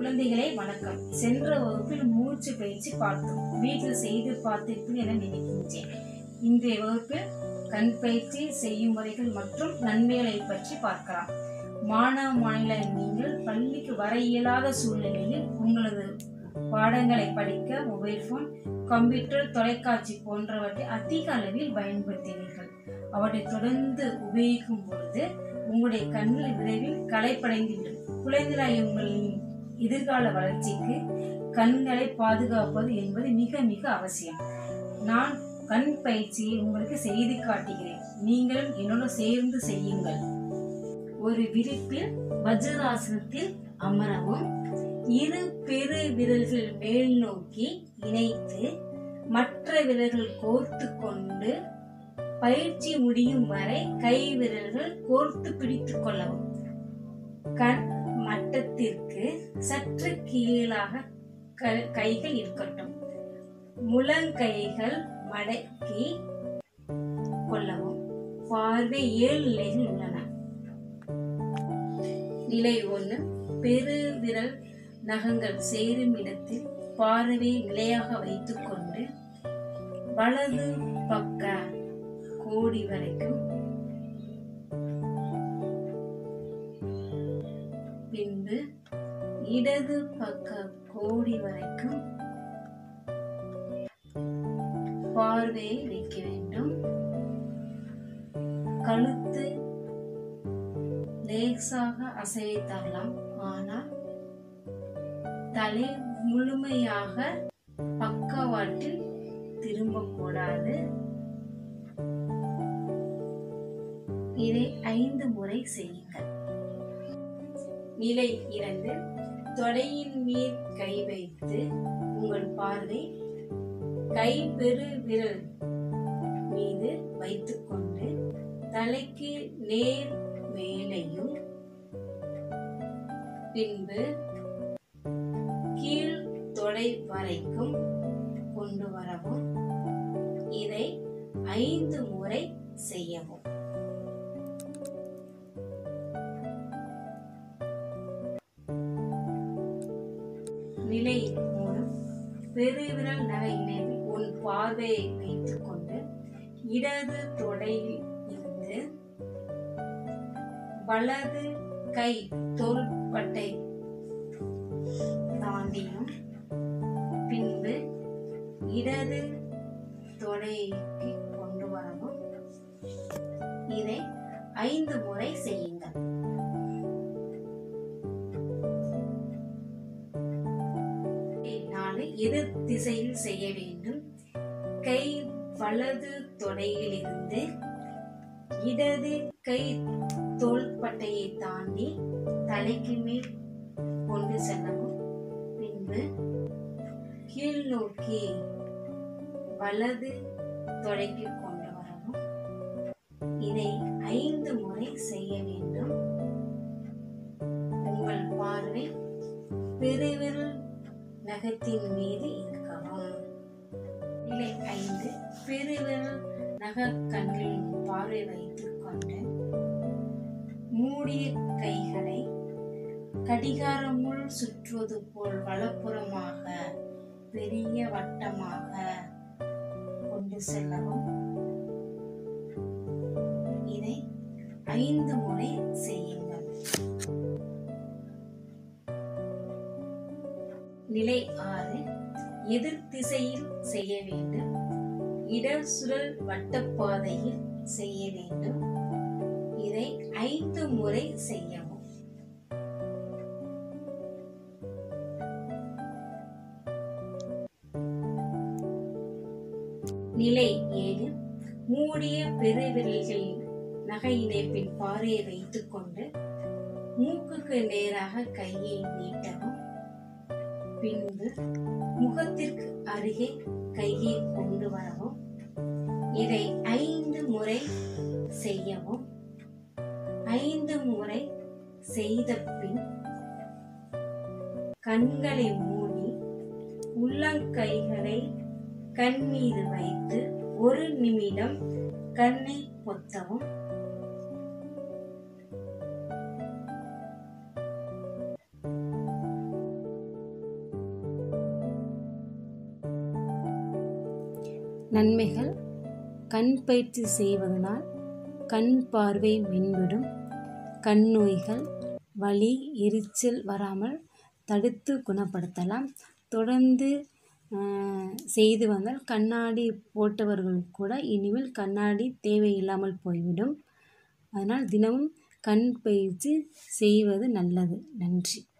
குழந்தைகளே வணக்கம் சென்ற வகுப்பில் மூச்சு பயிற்சி பார்த்தோம் வீட்டில் செய்து பார்த்திருப்பீர்கள் என நினைக்கின்றேன் இன்றைய வகுப்பில் கண் பயிற்சி செய்யும் முறைகள் மற்றும் நன்மைகளை பற்றி பார்க்கலாம் மாணவ மாநில நீங்கள் பள்ளிக்கு வர இயலாத சூழ்நிலையில் உங்களது பாடங்களை படிக்க மொபைல் போன் கம்ப்யூட்டர் தொலைக்காட்சி போன்றவற்றை அதிக அளவில் பயன்படுத்தினீர்கள் அவற்றை தொடர்ந்து உபயோகிக்கும் பொழுது உங்களுடைய கண்ணில் விரைவில் களைப்படைந்துவிடும் குழந்தைகளாய் உங்களின் எதிர்கால வளர்ச்சிக்கு கண்களை பாதுகாப்பது என்பது மிக மிக அவசியம் நான் கண் பயிற்சியை உங்களுக்கு செய்து காட்டுகிறேன் நீங்களும் என்னோட சேர்ந்து செய்யுங்கள் ஒரு விரிப்பில் வஜ்ராசனத்தில் அமரவும் இரு பெரு விரல்கள் மேல் நோக்கி இணைத்து மற்ற விரல்கள் கோர்த்து கொண்டு பயிற்சி முடியும் வரை கை விரல்கள் கோர்த்து பிடித்துக் கொள்ளவும் கண் மட்டத்திற்கு சற்று கீழாக க- கைகள் இருக்கட்டும் முழங்கைகள் மடக்கி கொள்ளவும் பார்வை ஏழு நிலைகள் உள்ளன நிலை ஒன்று பெரு விரல் நகங்கள் சேரும் இடத்தில் பார்வையை நிலையாக வைத்துக்கொண்டு வலது பக்க கோடி வரைக்கும் பின்பு இடது பக்க கோடி வரைக்கும் பார்வையை வைக்க வேண்டும் கழுத்து லேசாக அசைவை தரலாம் ஆனால் தலை முழுமையாக பக்கவாட்டில் திரும்பக்கூடாது இதை ஐந்து முறை செய்யுங்கள் நிலை இரண்டு தொடையின் மீது கை வைத்து உங்கள் பார்வை கை பெரு விரல் மீது வைத்துக்கொண்டு தலைக்கு நேர் மேலையும் பின்பு கீழ் தொடை வரைக்கும் கொண்டு வரவும் இதை ஐந்து முறை செய்யவும் நிலை மூணு பெருவிரல் நகை இணைவில் உன் பார்வையை வைத்துக்கொண்டு இடது தொடையில் இருந்து வலது கை தோள்பட்டை தாண்டியும் பின்பு இடது தொடைக்கு கொண்டு வரவும் இதை ஐந்து முறை செய்யுங்கள் நாலு எதிர் திசையில் செய்ய வேண்டும் கை வலது தொடையிலிருந்து இடது கை தோள்பட்டையை தாண்டி தலைக்கு மேல் கொண்டு செல்லவும் பின்பு கீழ் நோக்கி வலது தொடைக்கு கொண்டு வரவும் இதை ஐந்து முறை செய்ய வேண்டும் உங்கள் பார்வை பெருவிரல் நகத்தின் மீது இருக்கவும் நிலை ஐந்து பெருவிரல் நகக்கண்களின் பார்வை வைத்துக் கொண்டு மூடிய கைகளை கடிகார முள் சுற்றுவது போல் வலப்புறமாக பெரிய வட்டமாக கொண்டு செல்லவும் இதை ஐந்து முறை செய்யுங்கள் நிலை ஆறு எதிர் திசையில் செய்ய வேண்டும் இடர் சுழல் வட்டப்பாதையில் செய்ய வேண்டும் இதை ஐந்து முறை செய்யவும் நிலை ஏழு மூடிய பெருவிரல்களின் நகை இணைப்பின் பாறையை வைத்துக்கொண்டு மூக்குக்கு நேராக கையை நீட்டவும் பின்பு முகத்திற்கு அருகே கையை கொண்டு வரவும் இதை ஐந்து முறை செய்யவும் ஐந்து முறை செய்த பின் கண்களை மூடி உள்ளங்கைகளை கண் மீது வைத்து ஒரு நிமிடம் கண்ணை பொத்தவும் நன்மைகள் கண் பயிற்சி செய்வதனால் கண் பார்வை மேம்படும் கண் நோய்கள் வலி எரிச்சல் வராமல் தடுத்து குணப்படுத்தலாம் தொடர்ந்து செய்து வந்தால் கண்ணாடி போட்டவர்கள் கூட இனிமேல் கண்ணாடி தேவையில்லாமல் போய்விடும் அதனால் தினமும் கண் பயிற்சி செய்வது நல்லது நன்றி